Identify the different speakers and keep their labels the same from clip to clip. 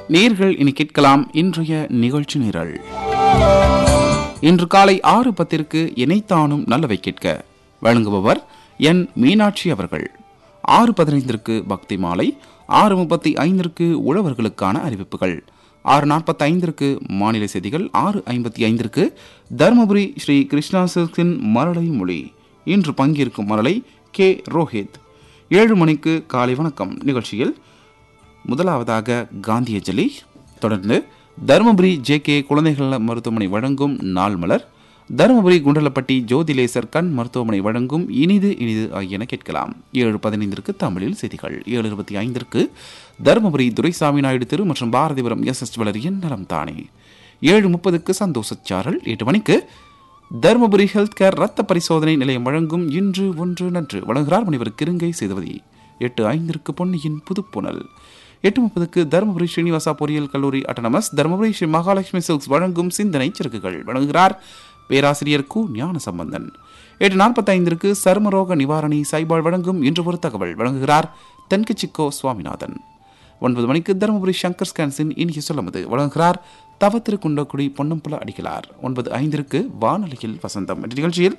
Speaker 1: நேர்கள் இனி கேட்கலாம் இன்றைய நிகழ்ச்சி நிரல் இன்று காலை ஆறு பத்திற்கு இணைத்தானும் நல்லவை கேட்க வழங்குபவர் என் மீனாட்சி அவர்கள் ஆறு பதினைந்திற்கு பக்தி மாலை ஆறு முப்பத்தி ஐந்திற்கு உழவர்களுக்கான அறிவிப்புகள் ஆறு நாற்பத்தி ஐந்திற்கு மாநில செய்திகள் ஆறு ஐம்பத்தி ஐந்திற்கு தருமபுரி ஸ்ரீ கிருஷ்ணா சில்க்ஸின் மரளை மொழி இன்று பங்கேற்கும் மரளை கே ரோஹித் ஏழு மணிக்கு காலை வணக்கம் நிகழ்ச்சியில் முதலாவதாக காந்தியஞ்சலி தொடர்ந்து தருமபுரி ஜே கே குழந்தைகள் நல மருத்துவமனை வழங்கும் நாள் மலர் தருமபுரி குண்டலப்பட்டி ஜோதிலேசர் கண் மருத்துவமனை வழங்கும் இனிது இனிது ஆகியன கேட்கலாம் ஏழு பதினைந்திற்கு தமிழில் செய்திகள் ஏழு இருபத்தி ஐந்திற்கு தருமபுரி துரைசாமி நாயுடு திரு மற்றும் பாரதிபுரம் எஸ் எஸ் வளரியின் நலம் தானே ஏழு முப்பதுக்கு சந்தோஷச்சாரல் எட்டு மணிக்கு தருமபுரி ஹெல்த் கேர் ரத்த பரிசோதனை நிலையம் வழங்கும் இன்று ஒன்று நன்று வழங்குகிறார் முனிவர் கிருங்கை சேதுபதி எட்டு ஐந்திற்கு பொன்னியின் புதுப்புணல் எட்டு முப்பதுக்கு தருமபுரி ஸ்ரீனிவாசா பொறியியல் கல்லூரி அட்டனமஸ் தருமபுரி ஸ்ரீ மகாலட்சுமி சில்க்ஸ் வழங்கும் சிந்தனை சிறகுகள் வழங்குகிறார் பேராசிரியர் கு ஞான சம்பந்தன் எட்டு நாற்பத்தைந்திற்கு சருமரோக நிவாரணி சைபால் வழங்கும் இன்று ஒரு தகவல் வழங்குகிறார் தென்கச்சிக்கோ சுவாமிநாதன் ஒன்பது மணிக்கு தருமபுரி சங்கர் ஸ்கான்ஸின் இனிய சொல்லமது வழங்குகிறார் தவ திருக்குண்டக்குடி பொன்னம்பல அடிகளார் ஒன்பது ஐந்திற்கு வானொலியில் வசந்தம் என்ற நிகழ்ச்சியில்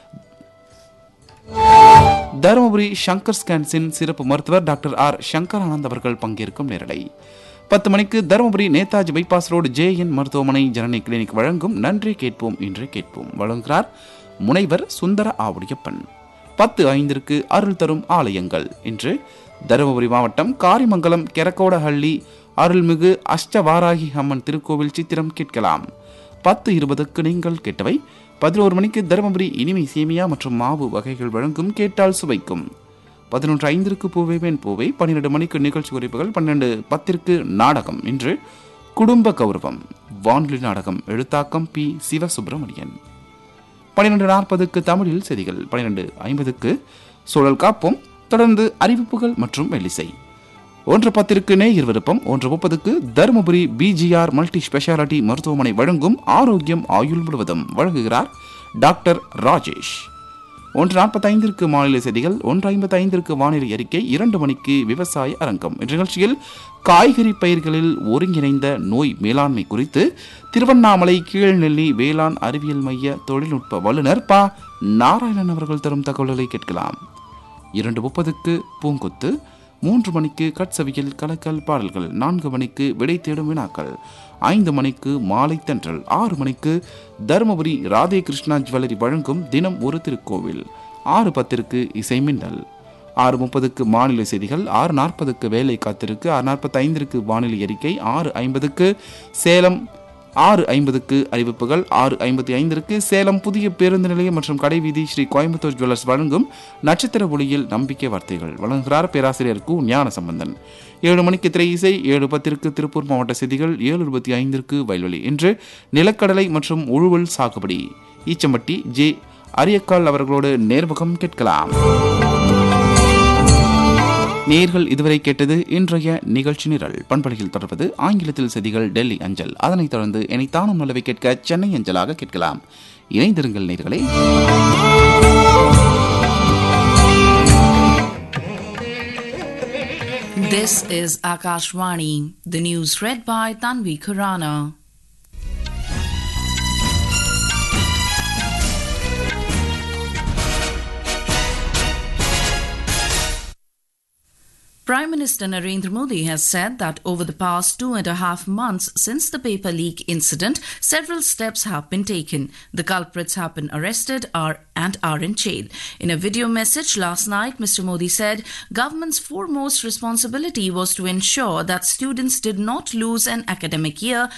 Speaker 1: தருமபுரி சங்கர் ஸ்கான்ஸின் சிறப்பு மருத்துவர் டாக்டர் ஆர் சங்கர் ஆனந்த் அவர்கள் பங்கேற்கும் நேரலை பத்து மணிக்கு Dharmapuri Netaji bypass road J N மருத்துவமனை ஜனனி கிளினிக் வழங்கும் நன்றி கேட்போம் இன்று கேட்போம் வழங்குகிறார் முனைவர் சுந்தர ஆவுடையப்பன் பத்து ஐந்திற்கு அருள் தரும் ஆலயங்கள் இன்று தருமபுரி மாவட்டம் காரிமங்கலம் கெரக்கோடஹள்ளி அருள்மிகு அஷ்டவாராகி அம்மன் திருக்கோவில் சித்திரம் கேட்கலாம் பத்து இருபதுக்கு நீங்கள் கேட்டவை பதினோரு மணிக்கு தருமபுரி இனிமை சேமியா மற்றும் மாவு வகைகள் வழங்கும் கேட்டால் சுவைக்கும் பதினொன்று ஐந்திற்கு பூவை வேன் பூவை பன்னிரண்டு மணிக்கு நிகழ்ச்சி குறிப்புகள் பன்னெண்டு பத்திற்கு நாடகம் இன்று குடும்ப கௌரவம் வானொலி நாடகம் எழுத்தாக்கம் பி சிவசுப்பிரமணியன் பன்னிரண்டு நாற்பதுக்கு தமிழில் செய்திகள் பன்னிரண்டு ஐம்பதுக்கு சூழல் காப்போம் தொடர்ந்து அறிவிப்புகள் மற்றும் மெல்லிசை ஒன்று பத்திற்கு நேயர் விருப்பம் ஒன்று முப்பதுக்கு தருமபுரி பிஜிஆர் மல்டி ஸ்பெஷாலிட்டி மருத்துவமனை வழங்கும் ஆரோக்கியம் ஆயுள் முழுவதும் வழங்குகிறார் டாக்டர் ராஜேஷ் ஒன்று நாற்பத்தைந்திற்கு மாநில செய்திகள் ஒன்று ஐம்பத்தி ஐந்திற்கு வானிலை அறிக்கை இரண்டு மணிக்கு விவசாய அரங்கம் என்ற நிகழ்ச்சியில் காய்கறி பயிர்களில் ஒருங்கிணைந்த நோய் மேலாண்மை குறித்து திருவண்ணாமலை கீழ்நெல்லி வேளாண் அறிவியல் மைய தொழில்நுட்ப வல்லுநர் ப நாராயணன் அவர்கள் தரும் தகவல்களை கேட்கலாம் இரண்டு முப்பதுக்கு பூங்கொத்து மூன்று மணிக்கு கட்சவியல் கலக்கல் பாடல்கள் நான்கு மணிக்கு விடை தேடும் வினாக்கள் ஐந்து மணிக்கு மாலை தென்றல் ஆறு மணிக்கு தருமபுரி ராதே கிருஷ்ணா ஜுவல்லரி வழங்கும் தினம் ஒரு திருக்கோவில் ஆறு பத்திற்கு இசை மின்னல் ஆறு முப்பதுக்கு மாநில செய்திகள் ஆறு நாற்பதுக்கு வேலை காத்திருக்கு ஆறு நாற்பத்தி ஐந்திற்கு வானிலை அறிக்கை ஆறு ஐம்பதுக்கு சேலம் ஆறு ஐம்பதுக்கு அறிவிப்புகள் ஆறு ஐம்பத்தி ஐந்திற்கு சேலம் புதிய பேருந்து நிலையம் மற்றும் கடைவீதி ஸ்ரீ கோயம்புத்தூர் ஜுவல்லர்ஸ் வழங்கும் நட்சத்திர ஒளியில் நம்பிக்கை வார்த்தைகள் வழங்குகிறார் பேராசிரியர் கு ஞான சம்பந்தன் ஏழு மணிக்கு திரை இசை ஏழு பத்திற்கு திருப்பூர் மாவட்ட செய்திகள் ஏழு இருபத்தி ஐந்திற்கு வயல்வெளி இன்று நிலக்கடலை மற்றும் உழுவல் சாகுபடி ஈச்சம்பட்டி ஜே அரியக்கால் அவர்களோடு நேர்முகம் கேட்கலாம் நேர்கள் இதுவரை கேட்டது இன்றைய நிகழ்ச்சி நிரல் பண்பலையில் தொடர்வது ஆங்கிலத்தில் செய்திகள் டெல்லி அஞ்சல் அதனைத் தொடர்ந்து இணைத்தானும் நல்லவை கேட்க சென்னை அஞ்சலாக கேட்கலாம் இணைந்திருங்கள் நேர்களே
Speaker 2: This is Akashvani, the news read by Tanvi Khurana. Prime Minister Narendra Modi has said that over the past two and a half months since the paper leak incident, several steps have been taken. The culprits have been arrested are, and are in jail. In a video message last night, Mr. Modi said government's foremost responsibility was to ensure that students did not lose an academic year